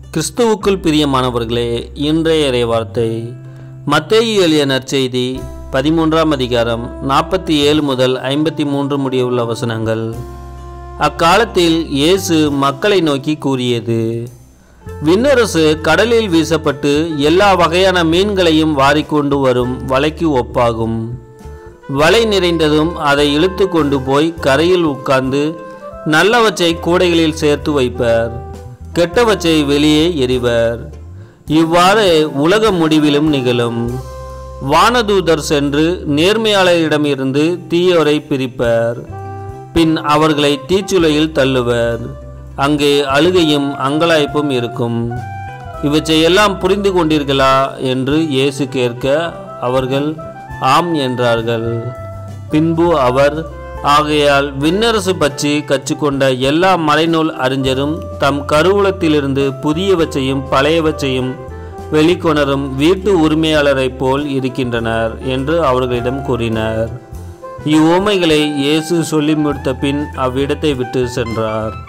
கிறிஸ்துவுக்குள் பிரியமானவர்களே இன்றைய இறைவார்த்தை மத்தேயு எழுதிய நற்செய்தி பதிமூன்றாம் அதிகாரம் நாற்பத்தி ஏழு முதல் ஐம்பத்தி மூன்று முடியுள்ள வசனங்கள் அக்காலத்தில் இயேசு மக்களை நோக்கி கூறியது விண்ணரசு கடலில் வீசப்பட்டு எல்லா வகையான மீன்களையும் வாரிக்கொண்டு வரும் வலைக்கு ஒப்பாகும் வலை நிறைந்ததும் அதை இழுத்து கொண்டு போய் கரையில் உட்கார்ந்து நல்லவற்றை கூடைகளில் சேர்த்து வைப்பர் கெட்டவற்றை வெளியே எறிவர் இவ்வாறு உலக முடிவிலும் நிகழும் வானதூதர் சென்று நேர்மையாளரிடமிருந்து தீயோரை பிரிப்பர் பின் அவர்களை தீச்சுளையில் தள்ளுவர் அங்கே அழுகையும் அங்கலாய்ப்பும் இருக்கும் இவற்றையெல்லாம் புரிந்து கொண்டீர்களா என்று இயேசு கேட்க அவர்கள் ஆம் என்றார்கள் பின்பு அவர் ஆகையால் விண்ணரசு பற்றி கற்றுக்கொண்ட எல்லா மறைநூல் அறிஞரும் தம் கருவூலத்திலிருந்து புதியவற்றையும் பழையவற்றையும் வெளிக்கொணரும் வீட்டு உரிமையாளரைப் போல் இருக்கின்றனர் என்று அவர்களிடம் கூறினர் இவ்வுவமைகளை இயேசு சொல்லி முடித்த பின் அவ்விடத்தை விட்டு சென்றார்